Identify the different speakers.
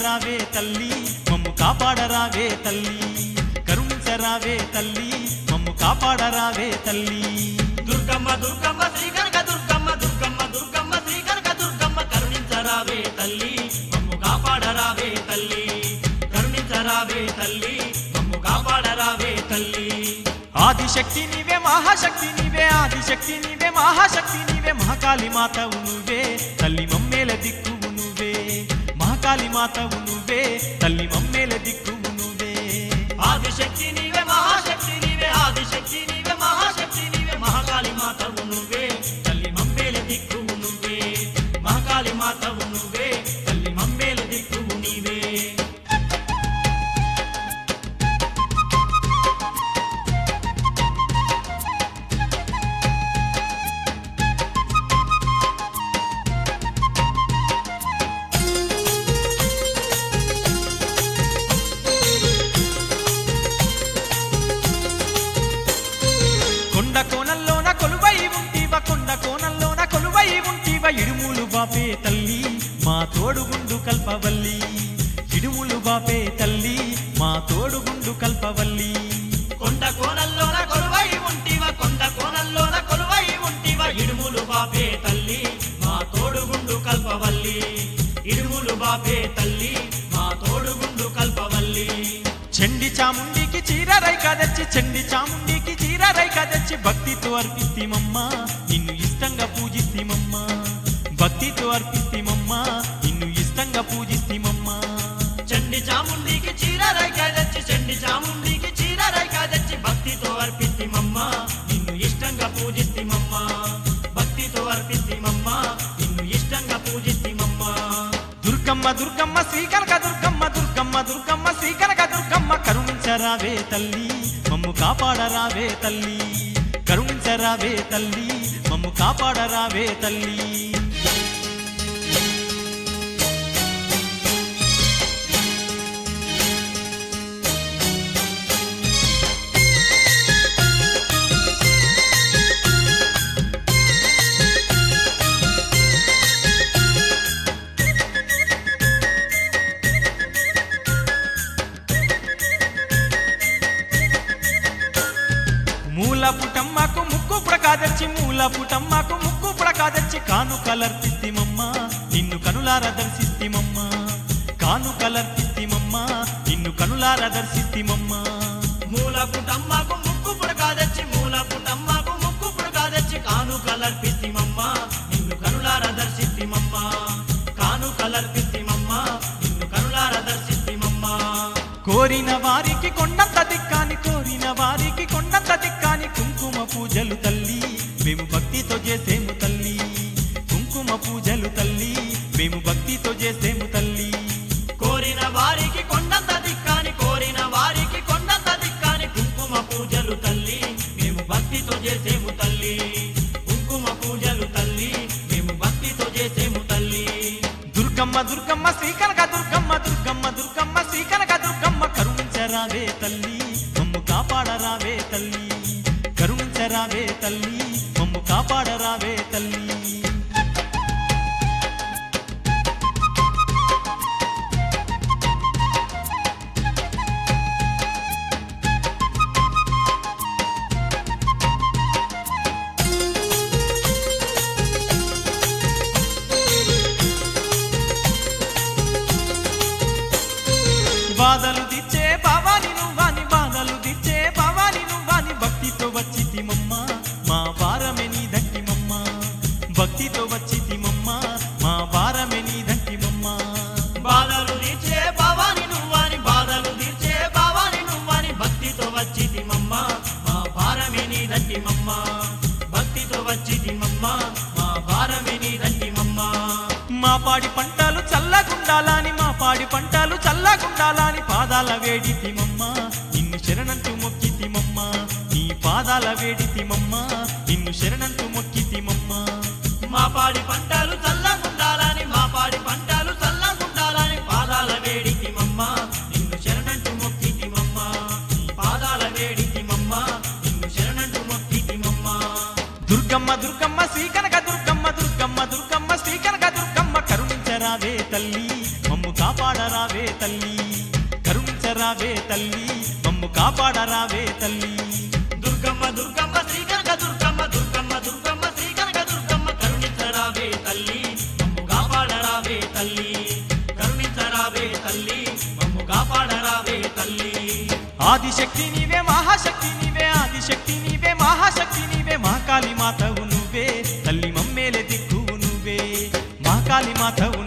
Speaker 1: కరుణించరావే తల్లి మమ్ము కాపాడరావే తల్లి కరుణించరావే తల్లి మమ్ము కాపాడరావే తల్లి
Speaker 2: దుర్గమ్మ దుర్గమ్మ శ్రీ కనక దుర్గమ్మ దుర్గమ్మ దుర్గమ్మ శ్రీ కనక దుర్గమ్మ కరుణించరావే తల్లి మమ్ము కాపాడరావే తల్లి కరుణించరావే తల్లి మమ్ము కాపాడరావే తల్లి
Speaker 1: ఆదిశక్తి నీవే మహాశక్తి నీవే ఆదిశక్తి నీవే మహాశక్తి నీవే మహాకాళి మాతవు నువ్వే తల్లి మమ్మేల దిక్కువు నువ్వే మహాకాళి మాతవు నువ్వే తల్లి మమ్మేల దిక్కువు నువ్వే
Speaker 2: ఆదిశక్తి నీవే మహాశక్తి నీవే ఆదిశక్తి నీవే మహాశక్తి నీవే మహాకాళి మాతవు నువ్వే తల్లి మమ్మేల దిక్కువు నువ్వే మహాకాళి మాతవు నువ్వే తల్లి మమ్మేల దిక్కువు నీవే
Speaker 1: కొండ కోణంలోన కొలువై ఉంటివ కొండ కోణంలోన కొలువై ఉంటివ ఇడుములు బాపే తల్లి మా తోడుగుండు కల్పవల్లి ఇడుములు బాపే తల్లి మా తోడుగుండు కల్పవల్లి
Speaker 2: కొండ కోణంలోన కొలువై ఉంటివ కొండ కోణంలోన కొలువై ఉంటివ ఇడుములు బాపే తల్లి మా తోడుగుండు కల్పవల్లి ఇడుములు బాపే తల్లి మా తోడుగుండు కల్పవల్లి
Speaker 1: చెండి చాముండికి చీరరై కదచ్చి చెండి చాముండికి చీరరై కదచ్చి భక్తితో అర్పిస్తిమమ్మ నిన్ను ఇష్టంగా పూజిస్తిమమ్మ భక్తితో అర్పిస్తిమమ్మ నిన్ను ఇష్టంగా పూజిస్తిమమ్మ
Speaker 2: చండి చాముండికి చీరరై కాదచ్చి చండి చాముండికి చీరరై కాదచ్చి భక్తితో అర్పిస్తిమమ్మ నిన్ను ఇష్టంగా పూజిస్తిమమ్మ భక్తితో అర్పిస్తిమమ్మ నిన్ను ఇష్టంగా పూజిస్తిమమ్మ
Speaker 1: దుర్గమ్మ దుర్గమ్మ శ్రీకనక దుర్గమ్మ దుర్గమ్మ దుర్గమ్మ శ్రీకనక దుర్గమ్మ కరుణించరావే తల్లి మమ్ము కాపాడరావే తల్లి కరుణించరావే తల్లి మమ్ము కాపాడరావే తల్లి మూల పుటమ్మకు ముక్కు పుడకాదర్చి మూల పుటమ్మకు ముక్కు పుడకాదర్చి కాను కలర్పిస్తిమమ్మ నిన్ను కనులార దర్శిస్తిమమ్మ కాను కలర్పిస్తిమమ్మ నిన్ను కనులార దర్శిస్తిమమ్మ
Speaker 2: మూల పుటమ్మకు ముక్కు పుడకాదచ్చి మూల పుటమ్మకు ముక్కు పుడకాదచ్చి కాను కలర్ పిత్తిమమ్మ నిన్ను కనులార దర్శిత్తిమమ్మ కాను కలర్ పిత్తిమమ్మ నిన్ను కనులార దర్శిత్తిమమ్మ
Speaker 1: కోరిన వారికి కొండంత దిక్కాని కోరిన వారికి కొండంత దిక్కాని కుంకుమ పూజలు తల్లి మేము భక్తితో చేసేము తల్లి కుంకుమ పూజలు తల్లి మేము భక్తితో చేసేము తల్లి
Speaker 2: కోరిన వారికి కొండంత దిక్కాని కోరిన వారికి కొండంత దిక్కాని కుంకుమ పూజలు తల్లి మేము భక్తితో చేసేము తల్లి కుంకుమ పూజలు తల్లి మేము భక్తితో చేసేము తల్లి
Speaker 1: దుర్గమ్మ దుర్గమ్మ శ్రీకనక దుర్గమ్మ దుర్గమ్మ దుర్గమ్మ శ్రీకనక దుర్గమ్మ కరుణించరావే తల్లి మమ్ము కాపాడరావే తల్లి కరుణించరావే తల్లి మమ్ము కాపాడరావే తల్లి బాధలు దిచ్చే భవాని నువ్వాని బాధలు దిచ్చే భవాని నువ్వాని భక్తితో వచ్చితిమమ్మ మా భారమే నీ దంటిమమ్మ భక్తితో వచ్చితిమమ్మ మా భారమే నీ దంటిమమ్మ
Speaker 2: బాధలు తీర్చే భవాని నువ్వని బాధలు తీర్చే భవాని నువ్వని భక్తితో వచ్చితి మమ్మ మా భారమే నీ దంటి మమ్మ భక్తితో వచ్చితి మమ్మ మా భారమే నీ దంటి మమ్మ
Speaker 1: మా పాడి పంటలు చల్లగుండాలని మా పాడి పంటలు చల్లగుండాలని పాదాల వేడితిమమ్మ నిన్ను శరణంతు మొక్కితిమమ్మ నీ పాదాల వేడితిమమ్మ నిన్ను శరణంతు మొక్కితిమమ్మ
Speaker 2: మా పాడి పంటలు చల్లగుండాలని మా పాడి పంటలు చల్లగుండాలని పాదాల వేడికి మమ్మ నిన్ను శరణంటూ మొక్కితి మమ్మ నీ పాదాల వేడికి మమ్మ నిన్ను శరణంటూ మొక్కితి మమ్మ
Speaker 1: దుర్గమ్మ దుర్గమ్మ శ్రీకనక దుర్గమ్మ దుర్గమ్మ దుర్గమ్మ శ్రీకనక దుర్గమ్మ కరుణించరావే తల్లి మమ్ము కాపాడరావే తల్లి కరుణించరావే తల్లి మమ్ము కాపాడరావే తల్లి
Speaker 2: దుర్గమ్మ దుర్గమ్మ శ్రీ కనక దుర్గమ్మ దుర్గమ్మ దుర్గమ్మ శ్రీ కనక దుర్గమ్మ కరుణించరావే తల్లి మమ్ము కాపాడరావే తల్లి కరుణించరావే తల్లి మమ్ము కాపాడరావే తల్లి
Speaker 1: ఆదిశక్తి నీవే మహాశక్తి నీవే ఆదిశక్తి నీవే మహాశక్తి నీవే మా కాళీ మాతవు నువ్వే తల్లి మమ్మేలే దిక్కువు నువ్వే మా కాళీ మాతవు